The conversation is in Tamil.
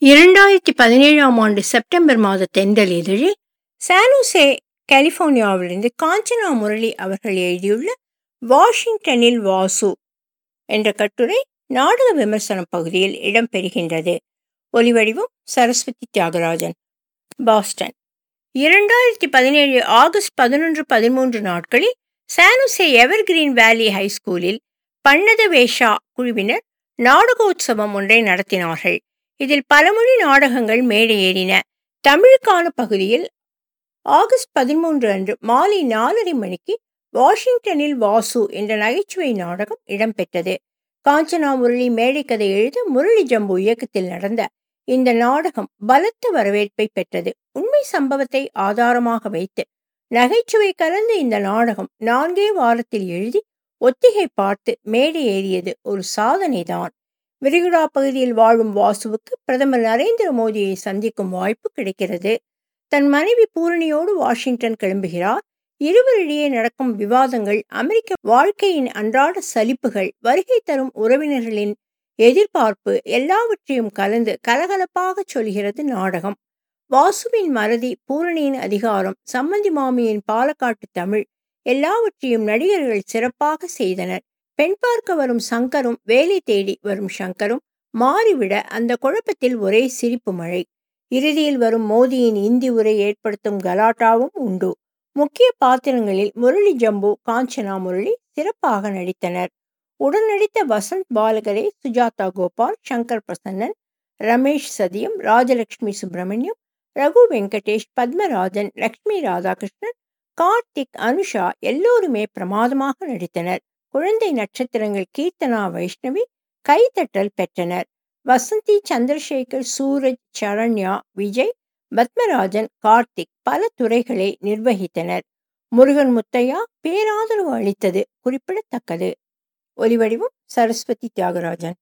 இரண்டாயிரத்தி பதினேழாம் ஆண்டு செப்டம்பர் மாத தென்றல் இதழில் சானுசே கலிபோர்னியாவிலிருந்து காஞ்சனா முரளி அவர்கள் எழுதியுள்ள வாஷிங்டனில் வாசு என்ற கட்டுரை நாடக விமர்சனம் பகுதியில் இடம்பெறுகின்றது ஒலிவடிவம் சரஸ்வதி தியாகராஜன் பாஸ்டன் இரண்டாயிரத்தி பதினேழு ஆகஸ்ட் பதினொன்று பதிமூன்று நாட்களில் சானுசே எவர்கிரீன் வேலி ஹைஸ்கூலில் பன்னத வேஷா குழுவினர் நாடகோத்சவம் ஒன்றை நடத்தினார்கள் இதில் பலமொழி நாடகங்கள் மேடையேறின தமிழுக்கான பகுதியில் ஆகஸ்ட் பதிமூன்று அன்று மாலை நாலரை மணிக்கு வாஷிங்டனில் வாசு என்ற நகைச்சுவை நாடகம் இடம்பெற்றது காஞ்சனா முரளி மேடைக்கதை எழுத முரளி ஜம்பு இயக்கத்தில் நடந்த இந்த நாடகம் பலத்த வரவேற்பை பெற்றது உண்மை சம்பவத்தை ஆதாரமாக வைத்து நகைச்சுவை கலந்த இந்த நாடகம் நான்கே வாரத்தில் எழுதி ஒத்திகை பார்த்து மேடை ஏறியது ஒரு சாதனைதான் விரிகுடா பகுதியில் வாழும் வாசுவுக்கு பிரதமர் நரேந்திர மோடியை சந்திக்கும் வாய்ப்பு கிடைக்கிறது தன் மனைவி பூரணியோடு வாஷிங்டன் கிளம்புகிறார் இருவரிடையே நடக்கும் விவாதங்கள் அமெரிக்க வாழ்க்கையின் அன்றாட சலிப்புகள் வருகை தரும் உறவினர்களின் எதிர்பார்ப்பு எல்லாவற்றையும் கலந்து கலகலப்பாக சொல்கிறது நாடகம் வாசுவின் மறதி பூரணியின் அதிகாரம் சம்மந்தி மாமியின் பாலக்காட்டு தமிழ் எல்லாவற்றையும் நடிகர்கள் சிறப்பாக செய்தனர் பெண் பார்க்க வரும் சங்கரும் வேலை தேடி வரும் சங்கரும் மாறிவிட அந்த குழப்பத்தில் ஒரே சிரிப்பு மழை இறுதியில் வரும் மோதியின் இந்தி உரை ஏற்படுத்தும் கலாட்டாவும் உண்டு முக்கிய பாத்திரங்களில் முரளி ஜம்பு காஞ்சனா முரளி சிறப்பாக நடித்தனர் உடன் நடித்த வசந்த் பாலகரே சுஜாதா கோபால் சங்கர் பிரசன்னன் ரமேஷ் சதியம் ராஜலட்சுமி சுப்பிரமணியம் ரகு வெங்கடேஷ் பத்மராஜன் லக்ஷ்மி ராதாகிருஷ்ணன் கார்த்திக் அனுஷா எல்லோருமே பிரமாதமாக நடித்தனர் குழந்தை நட்சத்திரங்கள் கீர்த்தனா வைஷ்ணவி கைத்தட்டல் பெற்றனர் வசந்தி சந்திரசேகர் சூரஜ் சரண்யா விஜய் பத்மராஜன் கார்த்திக் பல துறைகளை நிர்வகித்தனர் முருகன் முத்தையா பேராதரவு அளித்தது குறிப்பிடத்தக்கது ஒலிவடிவம் சரஸ்வதி தியாகராஜன்